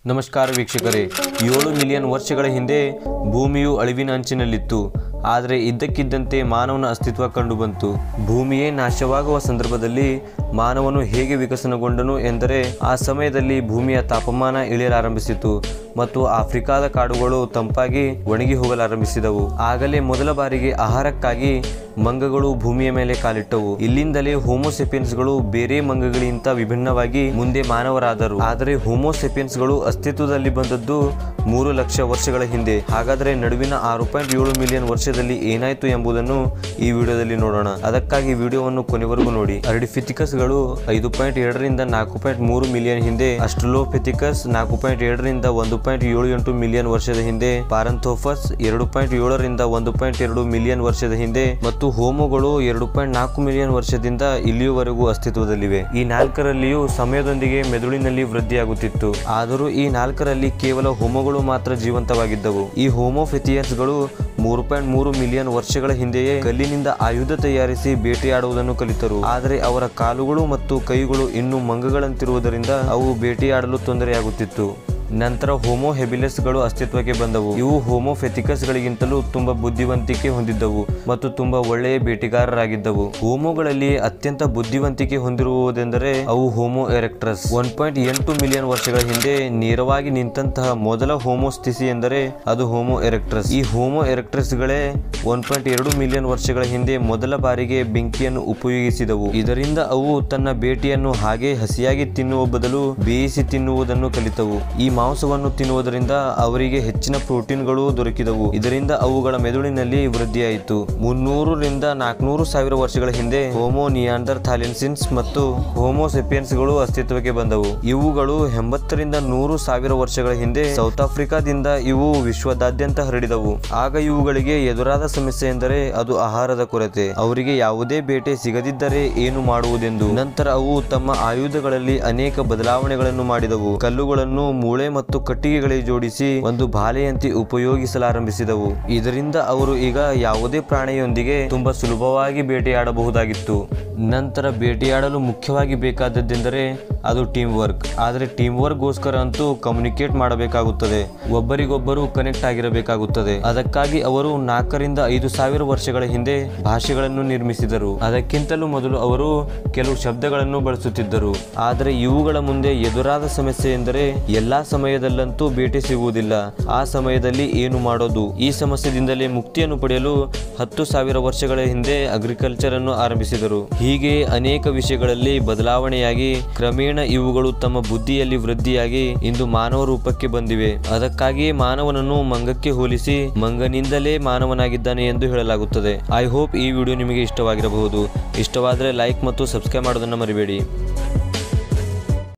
ನಮಸ್ಕಾರ ವೀಕ್ಷಕರೇ ಏಳು ಮಿಲಿಯನ್ ವರ್ಷಗಳ ಹಿಂದೆ ಭೂಮಿಯು ಅಳಿವಿನ ಅಂಚಿನಲ್ಲಿತ್ತು ಆದರೆ ಇದ್ದಕ್ಕಿದ್ದಂತೆ ಮಾನವನ ಅಸ್ತಿತ್ವ ಕಂಡುಬಂತು ಭೂಮಿಯೇ ನಾಶವಾಗುವ ಸಂದರ್ಭದಲ್ಲಿ ಮಾನವನು ಹೇಗೆ ವಿಕಸನಗೊಂಡನು ಎಂದರೆ ಆ ಸಮಯದಲ್ಲಿ ಭೂಮಿಯ ತಾಪಮಾನ ಇಳಿಯಲಾರಂಭಿಸಿತು ಮತ್ತು ಆಫ್ರಿಕಾದ ಕಾಡುಗಳು ತಂಪಾಗಿ ಒಣಗಿ ಹೋಗಲಾರಂಭಿಸಿದವು ಆಗಲೇ ಮೊದಲ ಬಾರಿಗೆ ಆಹಾರಕ್ಕಾಗಿ ಮಂಗಗಳು ಭೂಮಿಯ ಮೇಲೆ ಕಾಲಿಟ್ಟವು ಇಲ್ಲಿಂದಲೇ ಹೋಮೋಸೆಪಿಯನ್ಸ್ಗಳು ಬೇರೆ ಮಂಗಗಳಿಗಿಂತ ವಿಭಿನ್ನವಾಗಿ ಮುಂದೆ ಮಾನವರಾದರು ಆದರೆ ಹೋಮೋಸೆಪಿಯನ್ಸ್ಗಳು ಅಸ್ತಿತ್ವದಲ್ಲಿ ಬಂದದ್ದು ಮೂರು ಲಕ್ಷ ವರ್ಷಗಳ ಹಿಂದೆ ಹಾಗಾದರೆ ನಡುವಿನ ಆರು ಪಾಯಿಂಟ್ ಏಳು ಮಿಲಿಯನ್ ವರ್ಷದಲ್ಲಿ ಏನಾಯಿತು ಎಂಬುದನ್ನು ಈ ವಿಡಿಯೋದಲ್ಲಿ ನೋಡೋಣ ಅದಕ್ಕಾಗಿ ವಿಡಿಯೋವನ್ನು ಕೊನೆವರೆಗೂ ನೋಡಿ ಅರ್ಡಿಫಿಥಿಕಸ್ಗಳು ಐದು ಪಾಯಿಂಟ್ ಎರಡರಿಂದ ನಾಲ್ಕು ಪಾಯಿಂಟ್ ಮೂರು ಮಿಲಿಯನ್ ಹಿಂದೆ ಅಸ್ಟ್ರಲೋಫೆಥಿಕಸ್ ನಾಲ್ಕು ಪಾಯಿಂಟ್ ಎರಡರಿಂದ ಒಂದು ಪಾಯಿಂಟ್ ಏಳು ಎಂಟು ಮಿಲಿಯನ್ ವರ್ಷದ ಹಿಂದೆ ಪಾರಂಥೋಫಸ್ ಎರಡು ಪಾಯಿಂಟ್ ಏಳರಿಂದ ಒಂದು ಪಾಯಿಂಟ್ ಎರಡು ಮಿಲಿಯನ್ ವರ್ಷದ ಹಿಂದೆ ಮತ್ತು ಹೋಮೋಗಳು ಎರಡು ಪಾಯಿಂಟ್ ನಾಲ್ಕು ಮಿಲಿಯನ್ ವರ್ಷದಿಂದ ಇಲ್ಲಿಯವರೆಗೂ ಅಸ್ತಿತ್ವದಲ್ಲಿವೆ ಈ ನಾಲ್ಕರಲ್ಲಿಯೂ ಸಮಯದೊಂದಿಗೆ ಮೆದುಳಿನಲ್ಲಿ ವೃದ್ಧಿಯಾಗುತ್ತಿತ್ತು ಆದರೂ ಈ ನಾಲ್ಕರಲ್ಲಿ ಕೇವಲ ಹೋಮೋಗಳು ಮಾತ್ರ ಜೀವಂತವಾಗಿದ್ದವು ಈ ಹೋಮೋಫೆಥಿಯನ್ಸ್ಗಳು ಮೂರು ಪಾಯಿಂಟ್ ಮೂರು ಮಿಲಿಯನ್ ವರ್ಷಗಳ ಹಿಂದೆಯೇ ಕಲ್ಲಿನಿಂದ ಆಯುಧ ತಯಾರಿಸಿ ಬೇಟೆಯಾಡುವುದನ್ನು ಕಲಿತರು ಆದರೆ ಅವರ ಕಾಲುಗಳು ಮತ್ತು ಕೈಗಳು ಇನ್ನೂ ಮಂಗಗಳಂತಿರುವುದರಿಂದ ಅವು ಬೇಟೆಯಾಡಲು ತೊಂದರೆಯಾಗುತ್ತಿತ್ತು ನಂತರ ಹೋಮೋ ಹೆಬಿಲೆಸ್ಗಳು ಅಸ್ತಿತ್ವಕ್ಕೆ ಬಂದವು ಇವು ಹೋಮೋಫೆಥಿಕಸ್ಗಳಿಗಿಂತಲೂ ತುಂಬಾ ಬುದ್ಧಿವಂತಿಕೆ ಹೊಂದಿದ್ದವು ಮತ್ತು ತುಂಬಾ ಒಳ್ಳೆಯ ಬೇಟೆಗಾರರಾಗಿದ್ದವು ಹೋಮೋಗಳಲ್ಲಿ ಅತ್ಯಂತ ಬುದ್ಧಿವಂತಿಕೆ ಹೊಂದಿರುವುದೆಂದರೆ ಅವು ಹೋಮೋ ಎರೆಕ್ಟ್ರಸ್ ಒನ್ ಪಾಯಿಂಟ್ ಎಂಟು ಮಿಲಿಯನ್ ವರ್ಷಗಳ ಹಿಂದೆ ನೇರವಾಗಿ ನಿಂತಹ ಮೊದಲ ಹೋಮೋ ಸ್ಥಿತಿ ಎಂದರೆ ಅದು ಹೋಮೋ ಎರೆಕ್ಟ್ರಸ್ ಈ ಹೋಮೋ ಎರೆಕ್ಟ್ರಸ್ಗಳೇ ಒನ್ ಪಾಯಿಂಟ್ ಎರಡು ಮಿಲಿಯನ್ ವರ್ಷಗಳ ಹಿಂದೆ ಮೊದಲ ಬಾರಿಗೆ ಬೆಂಕಿಯನ್ನು ಉಪಯೋಗಿಸಿದವು ಇದರಿಂದ ಅವು ತನ್ನ ಬೇಟೆಯನ್ನು ಹಾಗೆ ಹಸಿಯಾಗಿ ತಿನ್ನುವ ಬದಲು ಬೇಯಿಸಿ ತಿನ್ನುವುದನ್ನು ಕಲಿತವು ಈ ಮಾಂಸವನ್ನು ತಿನ್ನುವುದರಿಂದ ಅವರಿಗೆ ಹೆಚ್ಚಿನ ಪ್ರೋಟೀನ್ಗಳು ದೊರಕಿದವು ಇದರಿಂದ ಅವುಗಳ ಮೆದುಳಿನಲ್ಲಿ ವೃದ್ಧಿಯಾಯಿತು ಮುನ್ನೂರರಿಂದ ನಾಲ್ಕುನೂರು ಸಾವಿರ ವರ್ಷಗಳ ಹಿಂದೆ ಹೋಮೋ ನಿಯಾಂಡರ್ ಥಾಲಿನ್ಸಿನ್ಸ್ ಮತ್ತು ಹೋಮೋಸೆಪಿಯನ್ಸ್ಗಳು ಅಸ್ತಿತ್ವಕ್ಕೆ ಬಂದವು ಇವುಗಳು ಎಂಬತ್ತರಿಂದ ನೂರು ಸಾವಿರ ವರ್ಷಗಳ ಹಿಂದೆ ಸೌತ್ ಆಫ್ರಿಕಾದಿಂದ ಇವು ವಿಶ್ವದಾದ್ಯಂತ ಹರಡಿದವು ಆಗ ಇವುಗಳಿಗೆ ಎದುರಾದ ಸಮಸ್ಯೆ ಎಂದರೆ ಅದು ಆಹಾರದ ಕೊರತೆ ಅವರಿಗೆ ಯಾವುದೇ ಬೇಟೆ ಸಿಗದಿದ್ದರೆ ಏನು ಮಾಡುವುದೆಂದು ನಂತರ ಅವು ತಮ್ಮ ಆಯುಧಗಳಲ್ಲಿ ಅನೇಕ ಬದಲಾವಣೆಗಳನ್ನು ಮಾಡಿದವು ಕಲ್ಲುಗಳನ್ನು ಮೂಳೆ ಮತ್ತು ಕಟ್ಟಿಗೆಗಳಿಗೆ ಜೋಡಿಸಿ ಒಂದು ಬಾಲೆಯಂತೆ ಉಪಯೋಗಿಸಲಾರಂಭಿಸಿದವು ಇದರಿಂದ ಅವರು ಈಗ ಯಾವುದೇ ಪ್ರಾಣಿಯೊಂದಿಗೆ ತುಂಬಾ ಸುಲಭವಾಗಿ ಬೇಟೆಯಾಡಬಹುದಾಗಿತ್ತು ನಂತರ ಬೇಟೆಯಾಡಲು ಮುಖ್ಯವಾಗಿ ಬೇಕಾದದ್ದೆಂದರೆ ಅದು ಟೀಮ್ ವರ್ಕ್ ಆದರೆ ಟೀಮ್ ವರ್ಕ್ಗೋಸ್ಕರ ಅಂತೂ ಕಮ್ಯುನಿಕೇಟ್ ಮಾಡಬೇಕಾಗುತ್ತದೆ ಒಬ್ಬರಿಗೊಬ್ಬರು ಕನೆಕ್ಟ್ ಆಗಿರಬೇಕಾಗುತ್ತದೆ ಅದಕ್ಕಾಗಿ ಅವರು ನಾಲ್ಕರಿಂದ ಐದು ಸಾವಿರ ವರ್ಷಗಳ ಹಿಂದೆ ಭಾಷೆಗಳನ್ನು ನಿರ್ಮಿಸಿದರು ಅದಕ್ಕಿಂತಲೂ ಮೊದಲು ಅವರು ಕೆಲವು ಶಬ್ದಗಳನ್ನು ಬಳಸುತ್ತಿದ್ದರು ಆದರೆ ಇವುಗಳ ಮುಂದೆ ಎದುರಾದ ಸಮಸ್ಯೆ ಎಂದರೆ ಎಲ್ಲಾ ಸಮಯದಲ್ಲಂತೂ ಬೇಟೆ ಸಿಗುವುದಿಲ್ಲ ಆ ಸಮಯದಲ್ಲಿ ಏನು ಮಾಡೋದು ಈ ಸಮಸ್ಯೆದಿಂದಲೇ ಮುಕ್ತಿಯನ್ನು ಪಡೆಯಲು ಹತ್ತು ಸಾವಿರ ವರ್ಷಗಳ ಹಿಂದೆ ಅಗ್ರಿಕಲ್ಚರ್ ಅನ್ನು ಆರಂಭಿಸಿದರು ಹೀಗೆ ಅನೇಕ ವಿಷಯಗಳಲ್ಲಿ ಬದಲಾವಣೆಯಾಗಿ ಕ್ರಮೇಣ ಇವುಗಳು ತಮ್ಮ ಬುದ್ಧಿಯಲ್ಲಿ ವೃದ್ಧಿಯಾಗಿ ಇಂದು ಮಾನವ ರೂಪಕ್ಕೆ ಬಂದಿವೆ ಅದಕ್ಕಾಗಿಯೇ ಮಾನವನನ್ನು ಮಂಗಕ್ಕೆ ಹೋಲಿಸಿ ಮಂಗನಿಂದಲೇ ಮಾನವನಾಗಿದ್ದಾನೆ ಎಂದು ಹೇಳಲಾಗುತ್ತದೆ ಐ ಹೋಪ್ ಈ ವಿಡಿಯೋ ನಿಮಗೆ ಇಷ್ಟವಾಗಿರಬಹುದು ಇಷ್ಟವಾದರೆ ಲೈಕ್ ಮತ್ತು ಸಬ್ಸ್ಕ್ರೈಬ್ ಮಾಡೋದನ್ನು ಮರಿಬೇಡಿ